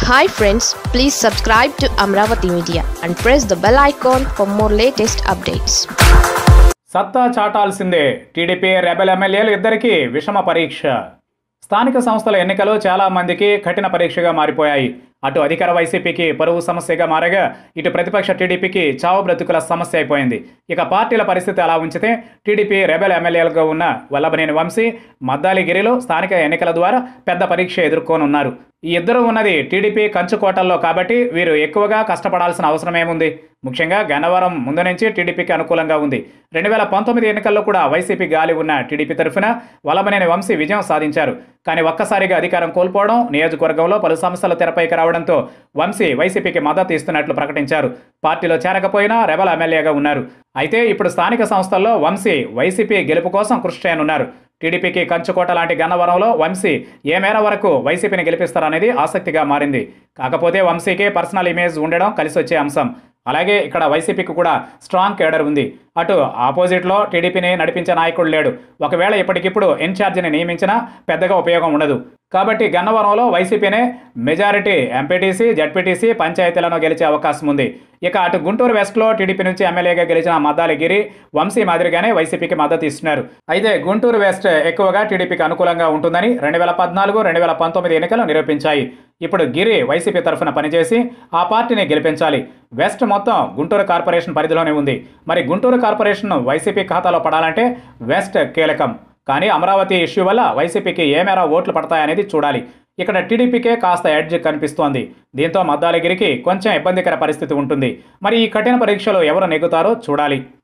hi friends please subscribe to Amaravati media and press the bell icon for more latest updates సత్తా చాటాల్సిందే TDP rebel ఎమ్మెల్యేలు ఇద్దరికీ విషమ పరీక్ష స్థానిక సంస్థల ఎన్నికలు చాలా మందికి కఠిన పరీక్షగా మారిపోయాయి అటు అధికార వైసీపీకి పరువు సమస్యగా మారగా ఇటు ప్రతిపక్ష టీడీపీకి చావు బ్రతుకుల సమస్య అయిపోయింది ఇక పార్టీల పరిస్థితి అలా ఉంచితే టీడీపీ రెబెల్ ఎమ్మెల్యేలుగా ఉన్న వల్లభనేని వంశీ మద్దాలిగిరిలో స్థానిక ఎన్నికల ద్వారా పెద్ద పరీక్ష ఎదుర్కోనున్నారు ఈ ఇద్దరు ఉన్నది టీడీపీ కంచుకోటల్లో కాబట్టి వీరు ఎక్కువగా కష్టపడాల్సిన అవసరమేముంది ముఖ్యంగా గన్నవరం ముందు నుంచి టీడీపీకి అనుకూలంగా ఉంది రెండు వేల పంతొమ్మిది ఎన్నికల్లో కూడా వైసీపీ గాలి ఉన్న టీడీపీ తరఫున వలమనేని వంశీ విజయం సాధించారు కానీ ఒక్కసారిగా అధికారం కోల్పోవడం నియోజకవర్గంలో పలు సమస్యలు తెరపైకి రావడంతో వంశీ వైసీపీకి మద్దతు ఇస్తున్నట్లు ప్రకటించారు పార్టీలో చేరకపోయినా రెబల్ ఎమ్మెల్యేగా ఉన్నారు అయితే ఇప్పుడు స్థానిక సంస్థల్లో వంశీ వైసీపీ గెలుపు కోసం కృషి చేయనున్నారు టీడీపీకి కంచుకోట లాంటి గన్నవరంలో వంశీ ఏ మేర వరకు వైసీపీని గెలిపిస్తారనేది ఆసక్తిగా మారింది కాకపోతే వంశీకి పర్సనల్ ఇమేజ్ ఉండడం కలిసి వచ్చే అంశం అలాగే ఇక్కడ వైసీపీకి కూడా స్ట్రాంగ్ కేడర్ ఉంది అటు ఆపోజిట్లో టీడీపీని నడిపించే నాయకుడు లేడు ఒకవేళ ఇప్పటికిప్పుడు ఇన్ఛార్జిని నియమించినా పెద్దగా ఉపయోగం ఉండదు కాబట్టి గన్నవరంలో వైసీపీనే మెజారిటీ ఎంపీటీసీ జడ్పీటీసీ పంచాయతీలను గెలిచే అవకాశం ఉంది ఇక అటు గుంటూరు వెస్ట్లో టీడీపీ నుంచి ఎమ్మెల్యేగా గెలిచిన మద్దాలిగిరి వంశీ మాదిరిగానే వైసీపీకి మద్దతు ఇస్తున్నారు అయితే గుంటూరు వెస్ట్ ఎక్కువగా టీడీపీకి అనుకూలంగా ఉంటుందని రెండు వేల పద్నాలుగు రెండు వేల పంతొమ్మిది ఎన్నికలు నిరూపించాయి ఇప్పుడు గిరి వైసీపీ తరఫున పనిచేసి ఆ పార్టీని గెలిపించాలి వెస్ట్ మొత్తం గుంటూరు కార్పొరేషన్ పరిధిలోనే ఉంది మరి గుంటూరు కార్పొరేషన్ వైసీపీ ఖాతాలో పడాలంటే వెస్ట్ కీలకం కానీ అమరావతి ఇష్యూ వల్ల వైసీపీకి ఏ మేర ఓట్లు పడతాయనేది చూడాలి ఇక్కడ టీడీపీకే కాస్త ఎడ్జ్ కనిపిస్తోంది దీంతో మద్దాలగిరికి కొంచెం ఇబ్బందికర పరిస్థితి ఉంటుంది మరి ఈ కఠిన పరీక్షలో ఎవరు నెగ్గుతారో చూడాలి